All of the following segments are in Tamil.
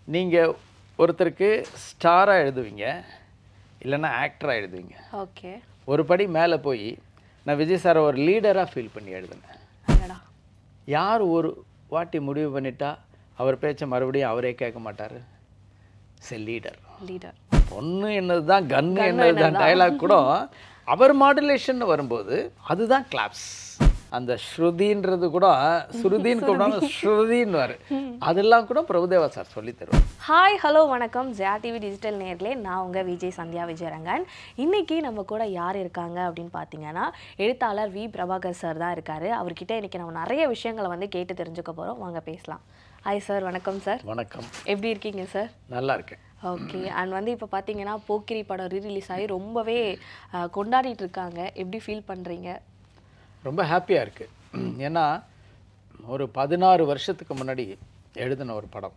நீங்கள் ஒருத்தருக்கு ஸ்டாராக எழுதுவீங்க இல்லைன்னா ஆக்டராக எழுதுவீங்க ஓகே ஒரு படி மேலே போய் நான் விஜய் சாரை ஒரு லீடராக ஃபீல் பண்ணி எழுதினேன் அடடா யார் ஒரு வாட்டி முடிவு பண்ணிட்டா அவர் பேச்சை மறுபடியும் அவரே கேட்க மாட்டார் செ லீடர் லீடர் பொண்ணு என்னது தான் கன்னு என்னது தான் டைலாக் கூட அவர் மாடுலேஷன் வரும்போது அதுதான் கிளாப்ஸ் அந்த ஸ்ருதின்றது கூட ஸ்ருதின்னு கூட ஸ்ருதின்னு வரு அதெல்லாம் கூட பிரபுதேவா சார் சொல்லி தருவார் ஹாய் ஹலோ வணக்கம் ஜெயா டிவி டிஜிட்டல் நேர்லே நான் உங்கள் விஜய் சந்தியா விஜயரங்கன் இன்னைக்கு நம்ம கூட யார் இருக்காங்க அப்படின்னு பார்த்தீங்கன்னா எழுத்தாளர் வி பிரபாகர் சார் தான் இருக்காரு அவர்கிட்ட இன்னைக்கு நம்ம நிறைய விஷயங்களை வந்து கேட்டு தெரிஞ்சுக்க போகிறோம் வாங்க பேசலாம் ஹாய் சார் வணக்கம் சார் வணக்கம் எப்படி இருக்கீங்க சார் நல்லா இருக்கேன் ஓகே அண்ட் வந்து இப்போ பார்த்தீங்கன்னா போக்கிரி படம் ரீரிலீஸ் ஆகி ரொம்பவே அஹ், கொண்டாடிட்டு இருக்காங்க எப்படி ஃபீல் பண்ணுறீங்க ரொம்ப ஹாப்பியாக இருக்குது ஏன்னா ஒரு பதினாறு வருஷத்துக்கு முன்னாடி எழுதின ஒரு படம்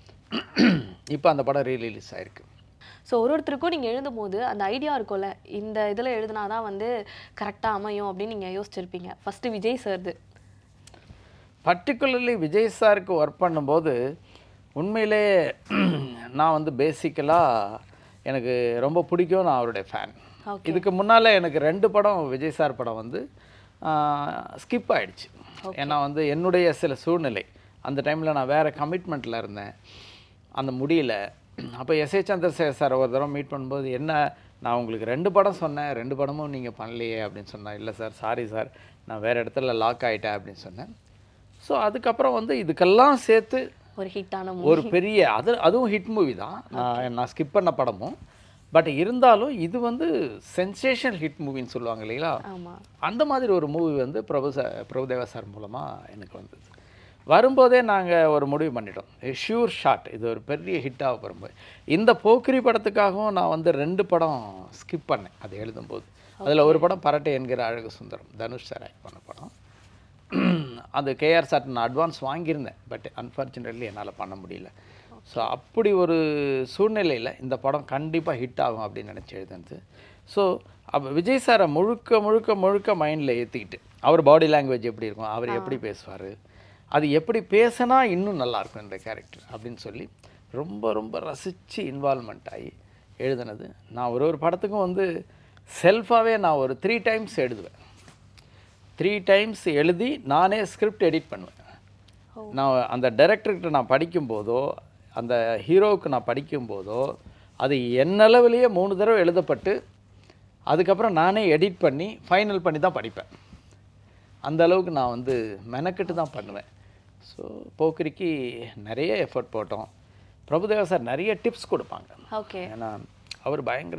இப்போ அந்த படம் ரீரிலீஸ் ஆயிருக்கு ஸோ ஒரு ஒருத்தருக்கும் நீங்கள் எழுதும் போது அந்த ஐடியா இருக்கும்ல இந்த இதில் எழுதுனா தான் வந்து கரெக்டாக அமையும் அப்படின்னு நீங்கள் யோசிச்சிருப்பீங்க ஃபஸ்ட்டு விஜய் சார்து பர்டிகுலர்லி விஜய் சாருக்கு ஒர்க் பண்ணும்போது உண்மையிலே நான் வந்து பேசிக்கலாக எனக்கு ரொம்ப பிடிக்கும் நான் அவருடைய ஃபேன் Okay. இதுக்கு முன்னால் எனக்கு ரெண்டு படம் விஜய் சார் படம் வந்து ஸ்கிப் ஆயிடுச்சு ஏன்னா வந்து என்னுடைய சில சூழ்நிலை அந்த டைமில் நான் வேறு கமிட்மெண்ட்டில் இருந்தேன் அந்த முடியல அப்போ எஸ் ஏ சந்திரசேகர் சார் ஒரு தடவை மீட் பண்ணும்போது என்ன நான் உங்களுக்கு ரெண்டு படம் சொன்னேன் ரெண்டு படமும் நீங்கள் பண்ணலையே அப்படின்னு சொன்னேன் இல்லை சார் சாரி சார் நான் வேறு இடத்துல லாக் ஆகிட்டேன் அப்படின்னு சொன்னேன் ஸோ அதுக்கப்புறம் வந்து இதுக்கெல்லாம் சேர்த்து ஒரு ஹிட்டான ஒரு பெரிய அது அதுவும் ஹிட் மூவி தான் நான் நான் ஸ்கிப் பண்ண படமும் பட் இருந்தாலும் இது வந்து சென்சேஷனல் ஹிட் மூவின்னு சொல்லுவாங்க இல்லைங்களா ஆமாம் அந்த மாதிரி ஒரு மூவி வந்து பிரபு சார் பிரபுதேவா சார் மூலமாக எனக்கு வந்தது வரும்போதே நாங்கள் ஒரு முடிவு பண்ணிட்டோம் ஷூர் ஷாட் இது ஒரு பெரிய ஹிட்டாக வரும்போது இந்த போக்கிரி படத்துக்காகவும் நான் வந்து ரெண்டு படம் ஸ்கிப் பண்ணேன் அது எழுதும்போது அதில் ஒரு படம் பரட்டை என்கிற அழகு சுந்தரம் தனுஷ் சார் ஆக்ட் பண்ண படம் அது கேஆர் சார் நான் அட்வான்ஸ் வாங்கியிருந்தேன் பட் அன்ஃபார்ச்சுனேட்லி என்னால் பண்ண முடியல ஸோ அப்படி ஒரு சூழ்நிலையில் இந்த படம் கண்டிப்பாக ஹிட் ஆகும் அப்படின்னு நினச்சி எழுதுனது ஸோ அப்போ விஜய் சாரை முழுக்க முழுக்க முழுக்க மைண்டில் ஏற்றிக்கிட்டு அவர் பாடி லாங்குவேஜ் எப்படி இருக்கும் அவர் எப்படி பேசுவார் அது எப்படி பேசினா இன்னும் நல்லாயிருக்கும் இந்த கேரக்டர் அப்படின்னு சொல்லி ரொம்ப ரொம்ப ரசித்து இன்வால்மெண்ட் ஆகி எழுதுனது நான் ஒரு ஒரு படத்துக்கும் வந்து செல்ஃபாகவே நான் ஒரு த்ரீ டைம்ஸ் எழுதுவேன் த்ரீ டைம்ஸ் எழுதி நானே ஸ்கிரிப்ட் எடிட் பண்ணுவேன் நான் அந்த டைரக்டர்கிட்ட நான் படிக்கும்போதோ அந்த ஹீரோவுக்கு நான் படிக்கும்போதோ அது என்னளவுலேயே மூணு தடவை எழுதப்பட்டு அதுக்கப்புறம் நானே எடிட் பண்ணி ஃபைனல் பண்ணி தான் படிப்பேன் அந்த அளவுக்கு நான் வந்து மெனக்கெட்டு தான் பண்ணுவேன் ஸோ போக்கிரிக்கு நிறைய எஃபர்ட் போட்டோம் பிரபுதேவா சார் நிறைய டிப்ஸ் கொடுப்பாங்க ஓகே ஏன்னா அவர் பயங்கர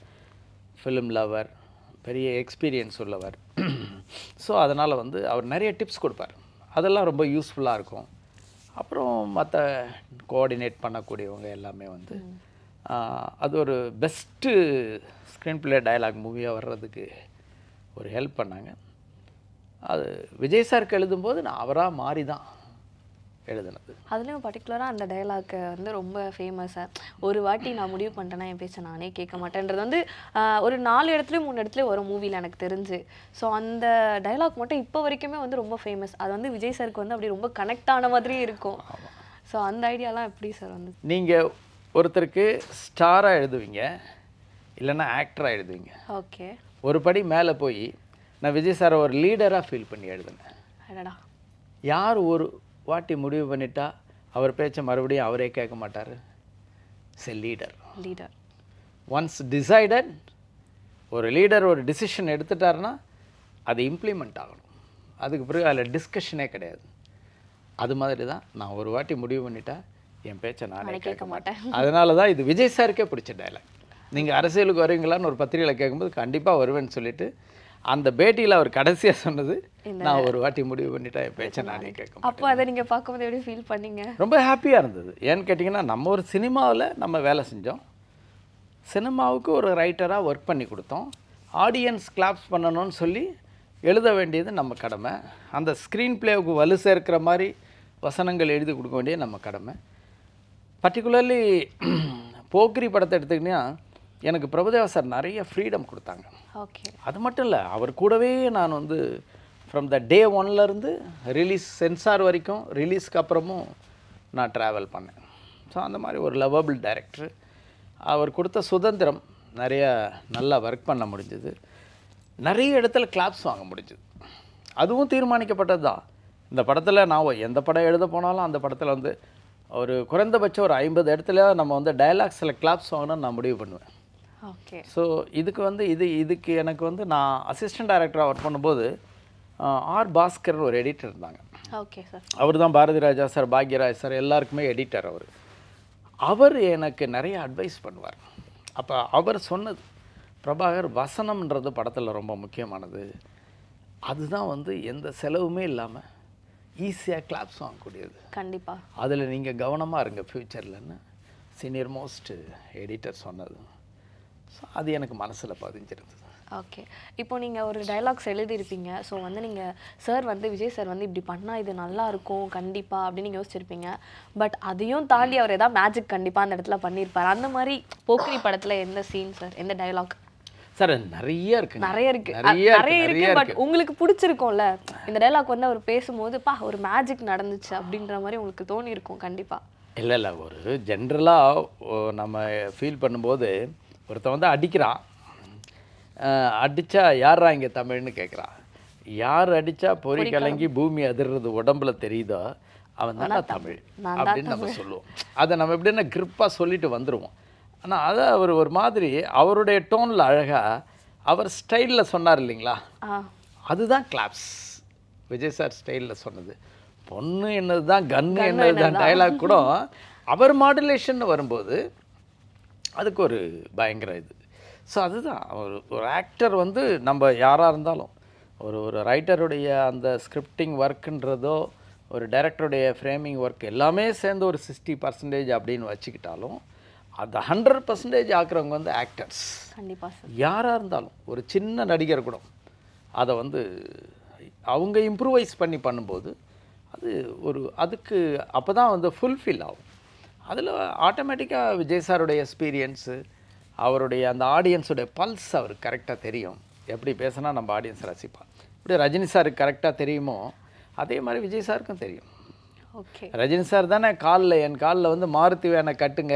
ஃபிலிம் லவர் பெரிய எக்ஸ்பீரியன்ஸ் உள்ளவர் ஸோ அதனால் வந்து அவர் நிறைய டிப்ஸ் கொடுப்பார் அதெல்லாம் ரொம்ப யூஸ்ஃபுல்லாக இருக்கும் அப்புறம் மற்ற கோஆர்டினேட் பண்ணக்கூடியவங்க எல்லாமே வந்து ஆஹ், அது ஒரு பெஸ்ட்டு ஸ்க்ரீன் பிளே டயலாக் மூவியாக வர்றதுக்கு ஒரு ஹெல்ப் பண்ணாங்க அது விஜய் சாருக்கு எழுதும்போது நான் அவராக மாறி தான் எழுதுனது அதுலேயும் பர்டிகுலராக அந்த டைலாக் வந்து ரொம்ப ஃபேமஸாக ஒரு வாட்டி நான் முடிவு பண்ணிட்டேன்னா என் பேச்சை நானே கேட்க மாட்டேன்றது வந்து ஆஹ், ஒரு நாலு இடத்துலையும் மூணு இடத்துலையும் வரும் மூவியில் எனக்கு தெரிஞ்சு ஸோ அந்த டைலாக் மட்டும் இப்போ வரைக்குமே வந்து ரொம்ப ஃபேமஸ் அது வந்து விஜய் சாருக்கு வந்து அப்படி ரொம்ப கனெக்ட் ஆன மாதிரி இருக்கும் ஸோ அந்த ஐடியாலாம் எப்படி சார் வந்து நீங்கள் ஒருத்தருக்கு ஸ்டாராக எழுதுவீங்க இல்லைன்னா ஆக்டராக எழுதுவீங்க ஓகே ஒரு படி மேலே போய் நான் விஜய் சாரை ஒரு லீடராக ஃபீல் பண்ணி எழுதினேன் அடடா யார் ஒரு வாட்டி முடிவு பண்ணிட்டா அவர் பேச்சை மறுபடியும் அவரே கேட்க மாட்டார் செ லீடர் லீடர் ஒன்ஸ் டிசைடட் ஒரு லீடர் ஒரு டிசிஷன் எடுத்துட்டாருன்னா அது இம்ப்ளிமெண்ட் ஆகணும் அதுக்கு பிறகு அதில் டிஸ்கஷனே கிடையாது அது மாதிரி தான் நான் ஒரு வாட்டி முடிவு பண்ணிட்டா என் பேச்சை நானே கேட்க மாட்டேன் அதனால தான் இது விஜய் சாருக்கே பிடிச்ச டைலாக் நீங்கள் அரசியலுக்கு வருவீங்களான்னு ஒரு பத்திரிகையில் கேட்கும்போது கண்டிப்பாக வருவேன்னு சொல்லிட்டு அந்த பேட்டியில் அவர் கடைசியாக சொன்னது நான் ஒரு வாட்டி முடிவு பண்ணிட்டா என் பேச்சை நானே கேட்க மாட்டேன் அப்போ அதை நீங்கள் பார்க்கும்போது எப்படி ஃபீல் பண்ணீங்க ரொம்ப ஹாப்பியாக இருந்தது ஏன்னு கேட்டிங்கன்னா நம்ம ஒரு சினிமாவில் நம்ம வேலை செஞ்சோம் சினிமாவுக்கு ஒரு ரைட்டராக ஒர்க் பண்ணி கொடுத்தோம் ஆடியன்ஸ் கிளாப்ஸ் பண்ணணும்னு சொல்லி எழுத வேண்டியது நம்ம கடமை அந்த ஸ்க்ரீன் பிளேவுக்கு வலு சேர்க்கிற மாதிரி வசனங்கள் எழுதி கொடுக்க வேண்டியது நம்ம கடமை பர்டிகுலர்லி போக்கிரி படத்தை எடுத்துக்கிட்டிங்கன்னா எனக்கு பிரபுதேவா சார் நிறைய ஃப்ரீடம் கொடுத்தாங்க ஓகே அது மட்டும் இல்லை அவர் கூடவே நான் வந்து ஃப்ரம் த டே ஒன்லேருந்து ரிலீஸ் சென்சார் வரைக்கும் ரிலீஸ்க்கு அப்புறமும் நான் ட்ராவல் பண்ணேன் ஸோ அந்த மாதிரி ஒரு லவபிள் டைரக்டர் அவர் கொடுத்த சுதந்திரம் நிறைய நல்லா ஒர்க் பண்ண முடிஞ்சது நிறைய இடத்துல கிளாப்ஸ் வாங்க முடிஞ்சது அதுவும் தீர்மானிக்கப்பட்டது தான் இந்த படத்தில் நான் ஒ- எந்த படம் எழுத போனாலும் அந்த படத்தில் வந்து ஒரு குறைந்தபட்சம் ஒரு ஐம்பது இடத்துல நம்ம வந்து டயலாக்ஸில் கிளாப்ஸ் வாங்கணும்னு நான் முடிவு பண்ணுவேன் ஓகே ஸோ இதுக்கு வந்து இது இதுக்கு எனக்கு வந்து நான் அசிஸ்டன்ட் டைரக்டராக ஒர்க் பண்ணும்போது ஆஹ், ஆர் பாஸ்கர் ஒரு எடிட்டர் இருந்தாங்க ஓகே சார் அவர் தான் பாரதி ராஜா சார் பாக்யராஜ் சார் எல்லாருக்குமே எடிட்டர் அவர் அவர் எனக்கு நிறைய அட்வைஸ் பண்ணுவார் அப்போ அவர் சொன்னது பிரபாகர் வசனம்ன்றது படத்தில் ரொம்ப முக்கியமானது அதுதான் வந்து எந்த செலவுமே இல்லாமல் ஈஸியாக கிளாப்ஸ் வாங்கக்கூடியது கண்டிப்பா அதில் நீங்கள் கவனமாக இருங்க ஃப்யூச்சர்லன்னு சீனியர் மோஸ்ட் எடிட்டர் சொன்னது ஸோ அது எனக்கு மனசில் பதிஞ்சிருந்தது ஓகே இப்போ நீங்கள் ஒரு டைலாக்ஸ் எழுதியிருப்பீங்க ஸோ வந்து நீங்கள் சார் வந்து விஜய் சார் வந்து இப்படி பண்ணால் இது நல்லா இருக்கும் கண்டிப்பாக அப்படின்னு நீங்கள் யோசிச்சிருப்பீங்க பட் அதையும் தாண்டி அவர் ஏதாவது மேஜிக் கண்டிப்பாக அந்த இடத்துல பண்ணியிருப்பார் அந்த மாதிரி போக்கிரி படத்தில் எந்த சீன் சார் எந்த டைலாக் சார் நிறைய இருக்குங்க நிறைய இருக்கு அ- நிறைய நிறைய இருக்கு இருக்கு நிறைய பட் உங்களுக்கு பிடிச்சிருக்கும்ல இந்த டைலாக் வந்து அவர் பேசும்போது பா ஒரு மேஜிக் நடந்துச்சு அப்படின்ற மாதிரி உங்களுக்கு தோணி இருக்கும் கண்டிப்பா இல்லை இல்லை ஒரு ஜென்ரலாக நம்ம ஃபீல் பண்ணும்போது ஒருத்தன் வந்து அடிக்கிறான் அஹ் அடிச்சா யாரா இங்கே தமிழ்னு கேட்குறான் யார் அடிச்சா பொறி கலங்கி பூமி அதிர்றது உடம்புல தெரியுதோ அவன் தானே தமிழ் நான் அப்படின்னு நம்ம சொல்லுவோம் அதை நம்ம எப்படின்னா கிரிப்பாக சொல்லிட்டு வந்துடுவோம் ஆனால் அதை அவர் ஒரு மாதிரி அவருடைய டோனில் அழகாக அவர் ஸ்டைலில் சொன்னார் இல்லைங்களா ஆ அதுதான் கிளாப்ஸ் விஜய் சார் ஸ்டைலில் சொன்னது பொண்ணு என்னது தான் கன்னு என்னது தான் டைலாக் கூட அவர் மாடுலேஷன் வரும்போது அதுக்கு ஒரு பயங்கர இது ஸோ அதுதான் ஒரு ஒரு ஆக்டர் வந்து நம்ம யாராக இருந்தாலும் ஒரு ஒரு ரைட்டருடைய அந்த ஸ்கிரிப்டிங் ஒர்க்குன்றதோ ஒரு டைரக்டருடைய ஃப்ரேமிங் ஒர்க் எல்லாமே சேர்ந்து ஒரு சிக்ஸ்டி பர்சன்டேஜ் அப்படின்னு வச்சுக்கிட்டாலும் அது ஹண்ட்ரட் பர்சன்டேஜ் ஆக்குறவங்க வந்து ஆக்டர்ஸ் கண்டிப்பா சார் யாராக இருந்தாலும் ஒரு சின்ன நடிகர் கூட அதை வந்து அவங்க இம்ப்ரூவைஸ் பண்ணி பண்ணும்போது அது ஒரு அதுக்கு அப்போ தான் வந்து ஃபுல்ஃபில் ஆகும் அதில் ஆட்டோமேட்டிக்காக விஜய் சாருடைய எக்ஸ்பீரியன்ஸு அவருடைய அந்த ஆடியன்ஸோடைய பல்ஸ் அவருக்கு கரெக்டாக தெரியும் எப்படி பேசினா நம்ம ஆடியன்ஸ் ரசிப்பான் இப்படி ரஜினி சாருக்கு கரெக்டாக தெரியுமோ அதே மாதிரி விஜய் சாருக்கும் தெரியும் ஓகே ரஜினி சார் தானே காலில் என் காலில் வந்து மாருதி வேனை கட்டுங்க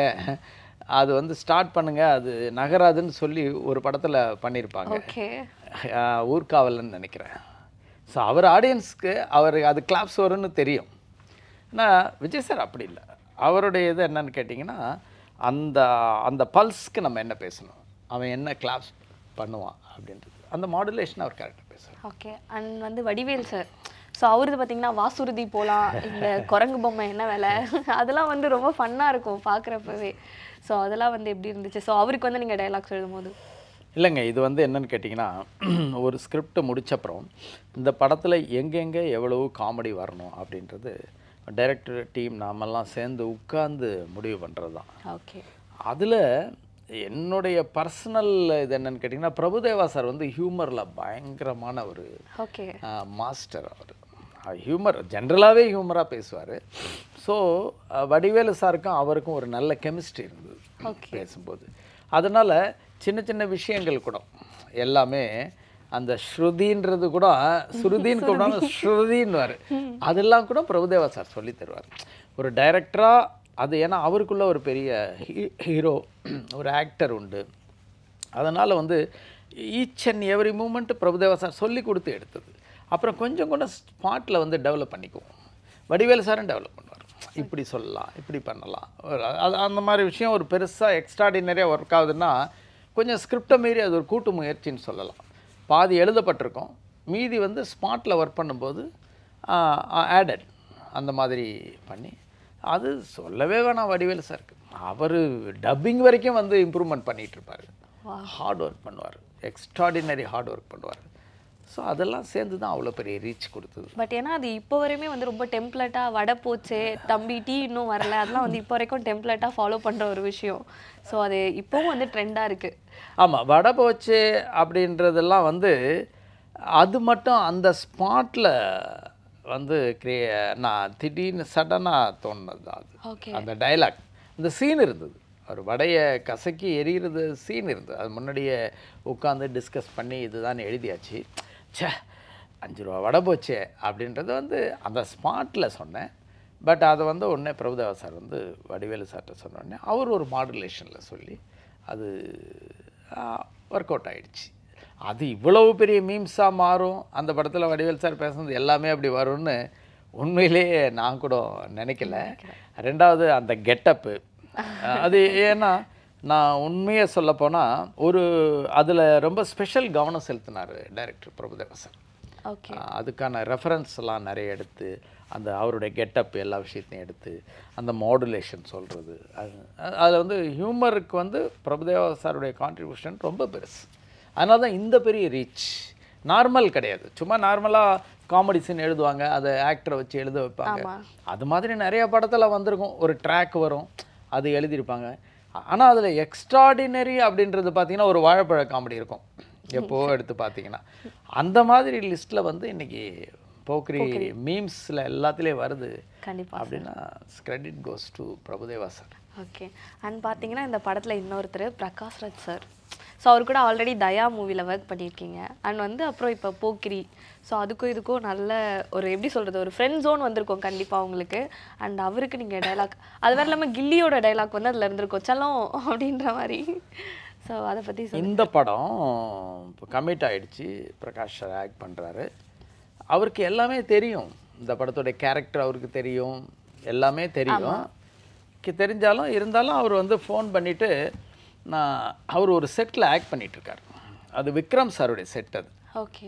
அது வந்து ஸ்டார்ட் பண்ணுங்க அது நகராதுன்னு சொல்லி ஒரு படத்தில் பண்ணியிருப்பாங்க ஓகே ஆஹ் ஊர்காவலன்னு நினைக்கிறேன் ஸோ அவர் ஆடியன்ஸ்க்கு அவர் அது கிளாப்ஸ் வரும்னு தெரியும் ஆனால் விஜய் சார் அப்படி இல்லை அவருடைய இது என்னன்னு கேட்டிங்கன்னா அந்த அந்த பல்ஸ்க்கு நம்ம என்ன பேசணும் அவன் என்ன கிளாப்ஸ் பண்ணுவான் அப்படின்றது அந்த மாடுலேஷன் அவர் கரெக்டாக பேசுகிறார் ஓகே அண்ட் வந்து வடிவேல் சார் ஸோ அவரது பார்த்தீங்கன்னா வாசுருதி போகலாம் இந்த குரங்கு பொம்மை என்ன வேலை அதெல்லாம் வந்து ரொம்ப ஃபன்னாக இருக்கும் பார்க்குறப்பவே ஸோ அதெல்லாம் வந்து எப்படி இருந்துச்சு ஸோ அவருக்கு வந்து நீங்கள் டைலாக்ஸ் எழுதும்போது இல்லைங்க இது வந்து என்னன்னு கேட்டிங்கன்னா ஒரு ஸ்கிரிப்ட் முடிச்சப்புறம் இந்த படத்தில் எங்கெங்கே எவ்வளவு காமெடி வரணும் அப்படின்றது டைரக்டர் டீம் நாமெல்லாம் சேர்ந்து உட்கார்ந்து முடிவு பண்ணுறது தான் ஓகே அதில் என்னுடைய பர்சனல் இது என்னன்னு கேட்டிங்கன்னா பிரபுதேவா சார் வந்து ஹியூமரில் பயங்கரமான ஒரு ஓகே மாஸ்டர் அவர் ஹியூமர் ஜென்ரலாகவே ஹியூமராக பேசுவார் ஸோ வடிவேலு சாருக்கும் அவருக்கும் ஒரு நல்ல கெமிஸ்ட்ரி இருந்தது பேசும்போது அதனால் சின்ன சின்ன விஷயங்கள் கூட எல்லாமே அந்த ஸ்ருதின்றது கூட ஸ்ருதின்னு கூட ஸ்ருதின்னுவார் அதெல்லாம் கூட பிரபுதேவா சார் சொல்லி தருவார் ஒரு டைரக்டராக அது ஏன்னா அவருக்குள்ள ஒரு பெரிய ஹீரோ ஒரு ஆக்டர் உண்டு அதனால் வந்து each and every moment Prabhu Deva sir சொல்லி கொடுத்து எடுத்தது அப்புறம் கொஞ்சம் கூட ஸ்பாட்டில் வந்து டெவலப் பண்ணிக்குவோம் வடிவேலு சாரும் டெவலப் பண்ணுவார் இப்படி சொல்லலாம் இப்படி பண்ணலாம் ஒரு அது அந்த மாதிரி விஷயம் ஒரு பெருசாக எக்ஸ்ட்ராடினரியாக ஒர்க் ஆகுதுன்னா கொஞ்சம் ஸ்கிரிப்டை மீறி அது ஒரு கூட்டு முயற்சின்னு சொல்லலாம் பாதி எழுதப்பட்டிருக்கும் மீதி வந்து ஸ்பாட்டில் ஒர்க் பண்ணும்போது ஆடட் அந்த மாதிரி பண்ணி அது சொல்லவே வேணாம் வடிவேலு சாருக்கு அவர் டப்பிங் வரைக்கும் வந்து இம்ப்ரூவ்மெண்ட் பண்ணிகிட்டு இருப்பார் ஹார்ட் ஒர்க் பண்ணுவார் எக்ஸ்ட்ராடினரி ஹார்ட் ஒர்க் பண்ணுவார் ஸோ அதெல்லாம் சேர்ந்து தான் அவ்வளோ பெரிய ரீச் கொடுத்தது பட் ஏன்னா அது இப்போ வரையுமே வந்து ரொம்ப டெம்ப்ளேட்டாக வடை போச்சு தம்பி டீ இன்னும் வரல அதெல்லாம் வந்து இப்போ வரைக்கும் டெம்ப்ளேட்டாக ஃபாலோ பண்ணுற ஒரு விஷயம் ஸோ அது இப்போவும் வந்து ட்ரெண்டாக இருக்குது ஆமாம் வடை போச்சு அப்படின்றதெல்லாம் வந்து அது மட்டும் அந்த ஸ்பாட்டில் வந்து கிரியே நான் திடீர்னு சடனாக தோணுனது தான் அது ஓகே அந்த டைலாக் அந்த சீன் இருந்தது ஒரு வடையை கசக்கி எரியிறது சீன் இருந்தது அது முன்னாடியே உட்காந்து டிஸ்கஸ் பண்ணி இதுதான் எழுதியாச்சு ச்சே அஞ்சு ரூபா வடை போச்சே அப்படின்றது வந்து அந்த ஸ்பாட்டில் சொன்னேன் பட் அதை வந்து உடனே பிரபுதேவா சார் வந்து வடிவேலு சார்கிட்ட சொன்ன உடனே அவர் ஒரு மாடுலேஷனில் சொல்லி அது ஒர்க் அவுட் ஆயிடுச்சு அது இவ்வளவு பெரிய மீம்ஸாக மாறும் அந்த படத்தில் வடிவேல் சார் பேசுனது எல்லாமே அப்படி வரும்னு உண்மையிலேயே நான் கூட நினைக்கல ரெண்டாவது அந்த கெட்டப்பு அது ஏன்னா நான் உண்மையை சொல்லப்போனால் ஒரு அதில் ரொம்ப ஸ்பெஷல் கவனம் செலுத்தினார் director Prabhu Deva sir okay ah அதுக்கான ரெஃபரன்ஸ் எல்லாம் நிறைய எடுத்து அந்த அவருடைய கெட்டப் எல்லா விஷயத்தையும் எடுத்து அந்த மாடுலேஷன் சொல்கிறது அது அதில் வந்து ஹியூமருக்கு வந்து பிரபுதேவா சாருடைய கான்ட்ரிபியூஷன் ரொம்ப பெருசு அதனால தான் இந்த பெரிய ரீச் நார்மல் கிடையாது சும்மா நார்மலாக காமெடி சீன் எழுதுவாங்க அதை ஆக்டரை வச்சு எழுத வைப்பாங்க ஆமா. அது மாதிரி நிறைய படத்தில் வந்திருக்கும் ஒரு ட்ராக் வரும் அது எழுதியிருப்பாங்க ஆனால் அதில் எக்ஸ்ட்ராடினரி அப்படின்றது பார்த்தீங்கன்னா ஒரு வாழைப்பழ காமெடி இருக்கும் எப்போ எடுத்து பார்த்தீங்கன்னா அந்த மாதிரி லிஸ்ட்டில் வந்து இன்னைக்கு போக்ரி மீம்ஸில் எல்லாத்துலேயும் வருது கண்டிப்பா அப்படின்னா credit goes to Prabhu Deva sir okay and பார்த்தீங்கன்னா இந்த படத்தில் இன்னொருத்தர் பிரகாஷ்ராஜ் சார் ஸோ அவர் கூட ஆல்ரெடி தயா மூவியில் ஒர்க் பண்ணியிருக்கீங்க அண்ட் வந்து அப்புறம் இப்போ போக்கிரி ஸோ அதுக்கும் இதுக்கும் நல்ல ஒரு எப்படி சொல்கிறது ஒரு ஃப்ரெண்ட் ஜோன் வந்திருக்கும் கண்டிப்பாக உங்களுக்கு அண்ட் அவருக்கு நீங்கள் டைலாக் அது வேறு இல்லாமல் கில்லியோட டைலாக் வந்து அதில் இருந்திருக்கும் செல்லம் அப்படின்ற மாதிரி ஸோ அதை பற்றி சொல்லுங்க இந்த படம் இப்போ கமிட் ஆயிடுச்சு பிரகாஷ் சார் ஆக்ட் பண்ணுறாரு அவருக்கு எல்லாமே தெரியும் இந்த படத்தோட கேரக்டர் அவருக்கு தெரியும் எல்லாமே தெரியும் கி- தெரிஞ்சாலும் இருந்தாலும் அவர் வந்து ஃபோன் பண்ணிவிட்டு நான் அவர் ஒரு செட்டில் ஆக்ட் பண்ணிகிட்ருக்கார் அது விக்ரம் சாருடைய செட் அது ஓகே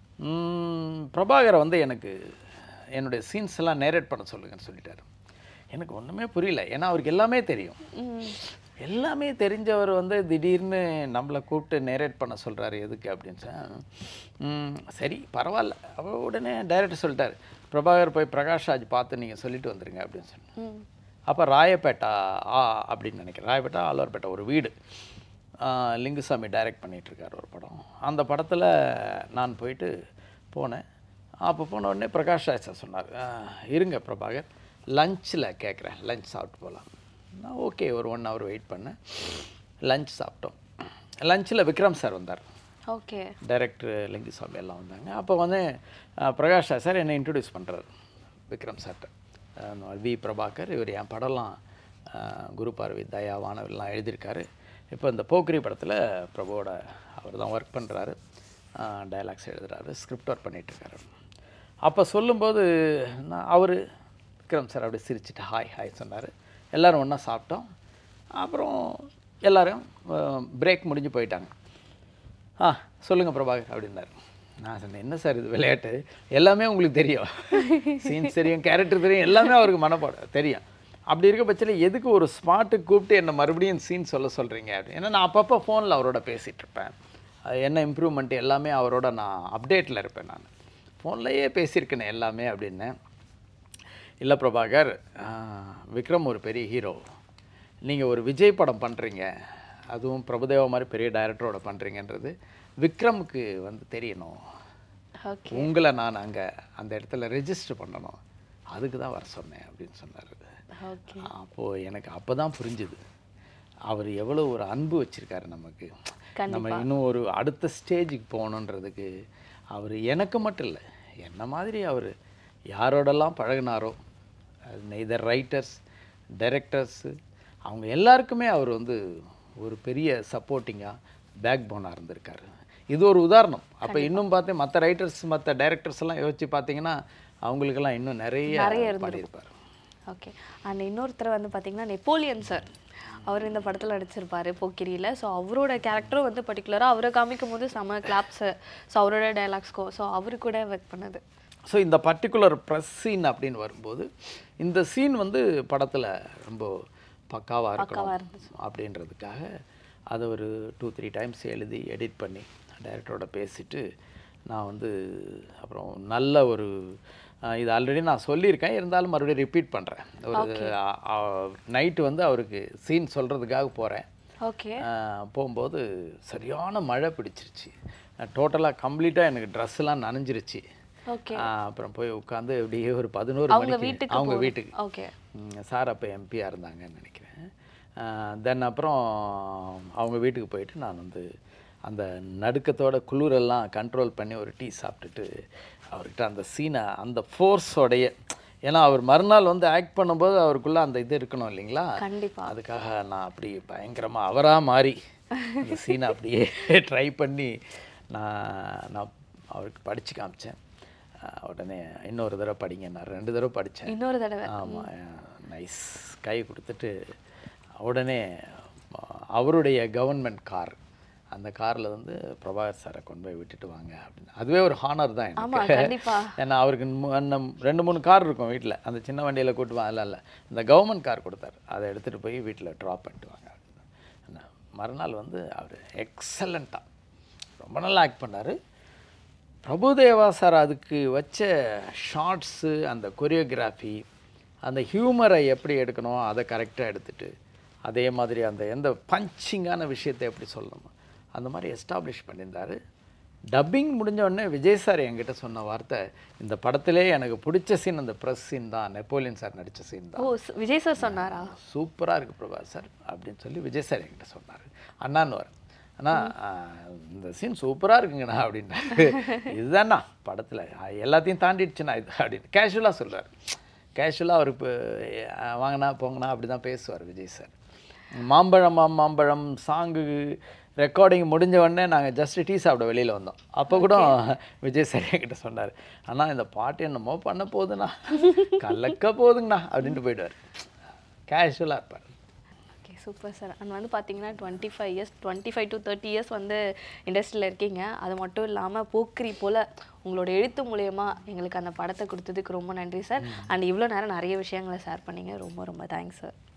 ம், பிரபாகரை வந்து எனக்கு என்னுடைய சீன்ஸ் எல்லாம் நேரேட் பண்ண சொல்லுங்கன்னு சொல்லிட்டாரு எனக்கு ஒன்றுமே புரியல ஏன்னா அவருக்கு எல்லாமே தெரியும் ம் எல்லாமே தெரிஞ்சவர் வந்து திடீர்னு நம்மளை கூப்பிட்டு நேரேட் பண்ண சொல்கிறாரு எதுக்கு அப்படின்னு சொன்னா, ம், சரி பரவாயில்ல அவர் உடனே டைரக்டர் சொல்லிட்டாரு பிரபாகர் போய் பிரகாஷ் ராஜ் பார்த்து நீங்கள் சொல்லிட்டு வந்துருங்க அப்படின்னு சொன்னேன் ம் அப்போ ராயப்பேட்டா ஆ அப்படின்னு நினைக்கிறேன் ராயப்பேட்டா ஆழ்வார்பேட்டை ஒரு வீடு ஆ, லிங்குசாமி டைரக்ட் பண்ணிகிட்ருக்கார் ஒரு படம் அந்த படத்தில் நான் போயிட்டு போனேன் அப்போ போன உடனே பிரகாஷ் ராஜ் சார் சொன்னார் "ஆ, இருங்க பிரபாகர் லஞ்சில் கேட்குறேன் லஞ்ச் சாப்பிட்டு போகலாம் நான் ஓகே ஒரு ஒன் ஹவர் வெயிட் பண்ணேன் லஞ்ச் சாப்பிட்டோம் லஞ்சில் விக்ரம் சார் வந்தார் ஓகே டைரக்டர் லிங்குசாமி எல்லாம் வந்தாங்க அப்போ வந்து அஹ், பிரகாஷ் ராஜ் சார் என்னை இன்ட்ரடியூஸ் பண்ணுறாரு விக்ரம் சார்ட்ட அஹ், வி பிரபாகர் இவர் என் படம்லாம் அஹ், குரு பார்வை தயா வானவெல்லாம் எழுதியிருக்காரு இப்போ இந்த போக்ரி படத்தில் பிரபுவோட அவர் தான் ஒர்க் பண்ணுறாரு டயலாக்ஸ் எழுதுறாரு ஸ்கிரிப்ட் ஒர்க் பண்ணிகிட்ருக்காரு அப்போ சொல்லும்போது நான் அவர் விக்ரம் சார் அப்படியே சிரிச்சிட்டு ஹாய் ஹாய் சொன்னார் எல்லோரும் ஒன்றா சாப்பிட்டோம் அப்புறம் எல்லாரும் பிரேக் முடிஞ்சு போயிட்டாங்க ஆ சொல்லுங்கள் பிரபாகர் அப்படின்னாரு நான் சொன்னேன் என்ன சார் இது விளையாட்டு எல்லாமே உங்களுக்கு தெரியும் சீன்ஸ் தெரியும் கேரக்டர் தெரியும் எல்லாமே அவருக்கு மனப்பாடம் தெரியும் அப்படி இருக்க பட்சத்தில் எதுக்கு ஒரு ஸ்மார்ட்டுக்கு கூப்பிட்டு என்னை மறுபடியும் சீன் சொல்ல சொல்கிறீங்க அப்படின்னு ஏன்னா நான் அப்பப்போ ஃபோனில் அவரோட பேசிகிட்டு இருப்பேன் அது என்ன இம்ப்ரூவ்மெண்ட் எல்லாமே அவரோட நான் அப்டேட்டில் இருப்பேன் நான் ஃபோன்லேயே பேசியிருக்கேனே எல்லாமே அப்படின்னு இல்லை பிரபாகர் ஆ, விக்ரம் ஒரு பெரிய ஹீரோ நீங்கள் ஒரு விஜய் படம் பண்ணுறீங்க அதுவும் பிரபுதேவா மாதிரி பெரிய டைரக்டரோட பண்ணுறீங்கன்றது விக்ரமுக்கு வந்து தெரியணும் ஓகே உங்களை நான் அங்கே அந்த இடத்துல ரெஜிஸ்டர் பண்ணணும் அதுக்கு தான் வர சொன்னேன் அப்படின்னு சொன்னார் ஓகே அப்போது எனக்கு அப்போ தான் புரிஞ்சுது அவர் எவ்வளோ ஒரு அன்பு வச்சுருக்காரு நமக்கு நம்ம இன்னும் ஒரு அடுத்த ஸ்டேஜுக்கு போகணுன்றதுக்கு அவர் எனக்கு மட்டும் இல்லை என்ன மாதிரி அவர் யாரோடெல்லாம் பழகுனாரோ நெய்தர் ரைட்டர்ஸ் டைரக்டர்ஸு அவங்க எல்லாருக்குமே அவர் வந்து ஒரு பெரிய சப்போர்ட்டிங்காக பேக் போனாக இருந்திருக்காரு இது ஒரு உதாரணம் அப்போ இன்னும் பார்த்து மற்ற ரைட்டர்ஸ் மற்ற டைரக்டர்ஸ் எல்லாம் யோசிச்சு பார்த்தீங்கன்னா அவங்களுக்கெல்லாம் இன்னும் நிறைய பண்ணியிருப்பார் ஓகே அண்ட் இன்னொருத்தர் வந்து பார்த்தீங்கன்னா நெப்போலியன் சார் அவர் இந்த படத்தில் நடிச்சிருப்பாரு போக்கிரியில் ஸோ அவரோட கேரக்டரும் வந்து பர்டிகுலராக அவரை காமிக்கும் போது செம கிளாப்ஸு ஸோ அவரோட டைலாக்ஸ்க்கோ ஸோ அவரு கூட ஒர்க் பண்ணது ஸோ இந்த பர்டிகுலர் ப்ரெஸ் சீன் அப்படின்னு வரும்போது இந்த சீன் வந்து படத்தில் ரொம்ப பக்காவாக இருக்கணும் அப்படின்றதுக்காக அதை ஒரு டூ த்ரீ டைம்ஸ் எழுதி எடிட் பண்ணி டைரக்டரோட பேசிட்டு நான் வந்து அப்புறம் நல்ல ஒரு அஹ், இது ஆல்ரெடி நான் சொல்லியிருக்கேன் இருந்தாலும் மறுபடியும் ரிப்பீட் பண்ணுறேன் ஒரு நைட்டு வந்து அவருக்கு சீன் சொல்கிறதுக்காக போகிறேன் ஓகே போகும்போது சரியான மழை பிடிச்சிருச்சு டோட்டலாக கம்ப்ளீட்டாக எனக்கு ட்ரெஸ்ஸெல்லாம் நனைஞ்சிருச்சு ஓகே ஆஹ் அப்புறம் போய் உட்காந்து அப்படியே ஒரு பதினோரு அவங்க மணிக்கு வீட்டுக்கு அவங்க போகணும். வீட்டுக்கு ஓகே ம், சார் அப்போ எம்பியாக இருந்தாங்கன்னு நினைக்கிறேன் தென் அப்புறம் அவங்க வீட்டுக்கு போயிட்டு நான் வந்து அந்த நடுக்கத்தோட குளிரெல்லாம் கண்ட்ரோல் பண்ணி ஒரு டீ சாப்பிட்டுட்டு அவர்கிட்ட அந்த சீனை அந்த ஃபோர்ஸோடைய ஏன்னா அவர் மறுநாள் வந்து ஆக்ட் பண்ணும்போது அவருக்குள்ள அந்த இது இருக்கணும் இல்லைங்களா கண்டிப்பா அதுக்காக நான் அப்படி பயங்கரமா அவரா மாறி இந்த சீனை அப்படியே ட்ரை பண்ணி நான் நான் அவருக்கு படிச்சு காமிச்சேன் அஹ் உடனே இன்னொரு தடவை படிங்க நான் ரெண்டு தடவை படித்தேன் இன்னொரு தடவை ஆமாம் நைஸ் கை கொடுத்துட்டு உடனே அஹ், அவருடைய கவர்மெண்ட் கார் அந்த காரில் வந்து பிரபாகர் சாரை கொண்டு போய் விட்டுட்டு வாங்க அப்படின்னு அதுவே ஒரு ஹானர் தான் ஆமா எனக்கு கண்டிப்பா ஏன்னா அவருக்கு மு- அன்ன- ரெண்டு மூணு கார் இருக்கும் வீட்டில் அந்த சின்ன வண்டியில் கூட்டுவான் இல்லை இல்லை இந்த கவர்மெண்ட் கார் கொடுத்தாரு அதை எடுத்துகிட்டு போய் வீட்டில் ட்ராப் பண்ணிட்டு வாங்க அப்படின்னு. என்ன, மறுநாள் வந்து அவர் எக்ஸலண்ட்டாக ரொம்ப நல்லா ஆக்ட் பண்ணார் பிரபுதேவா சார் அதுக்கு வச்ச ஷார்ட்ஸு அந்த கொரியோகிராஃபி அந்த ஹியூமரை எப்படி எடுக்கணும் அதை கரெக்டாக எடுத்துட்டு அதே மாதிரி அந்த எந்த பஞ்சிங்கான விஷயத்தை எப்படி சொல்லணுமோ அந்த மாதிரி எஸ்டாப்ளிஷ் பண்ணியிருந்தாரு டப்பிங் முடிஞ்ச உடனே விஜய் சார் என்கிட்ட சொன்ன வார்த்தை இந்த படத்திலே எனக்கு பிடிச்ச சீன் அந்த ப்ரெஸ் சீன் தான் நெப்போலியன் சார் நடித்த சீன் தான் ஓ ஸ்- விஜய் சார் சொன்னாரா சூப்பராக இருக்குது பிரபா சார் அப்படின்னு சொல்லி விஜய் சார் என்கிட்ட சொன்னார் அண்ணான்னு வர அண்ணா ஆஹ், இந்த சீன் சூப்பராக இருக்குங்கண்ணா அப்படின்னாரு இதுதாண்ணா படத்தில் எல்லாத்தையும் தாண்டிடுச்சுண்ணா இது அப்படின்னு கேஷுவலாக சொல்றாரு கேஷுவலாக அவர் இப்போ வாங்கண்ணா போங்கண்ணா அப்படி தான் பேசுவார் விஜய் சார் மாம்பழம் மா- மாம்பழம் சாங்கு ரெக்கார்டிங் முடிஞ்ச உடனே நாங்கள் ஜஸ்ட் டீ சாப்பிட வெளியில் வந்தோம் அப்போ கூட விஜய் சார் என்கிட்ட சொன்னார் அண்ணா இந்த பாட்டு என்னமோ பண்ண போகுதுண்ணா கலக்க போகுதுங்கண்ணா அப்படின்ட்டு போயிடுவார் கேஷுவலாக இருப்பார் ஓகே சூப்பர் சார் அண்ட் வந்து பார்த்தீங்கன்னா twenty five years twenty five to thirty years வந்து இண்டஸ்ட்ரியில் இருக்கீங்க அது மட்டும் இல்லாமல் போக்கிரி போல் உங்களோட எழுத்து மூலயமா எங்களுக்கு அந்த படத்தை கொடுத்ததுக்கு ரொம்ப நன்றி சார் அண்ட் இவ்வளோ நேரம் நிறைய விஷயங்களை ஷேர் பண்ணீங்க ரொம்ப ரொம்ப தேங்க்ஸ் சார்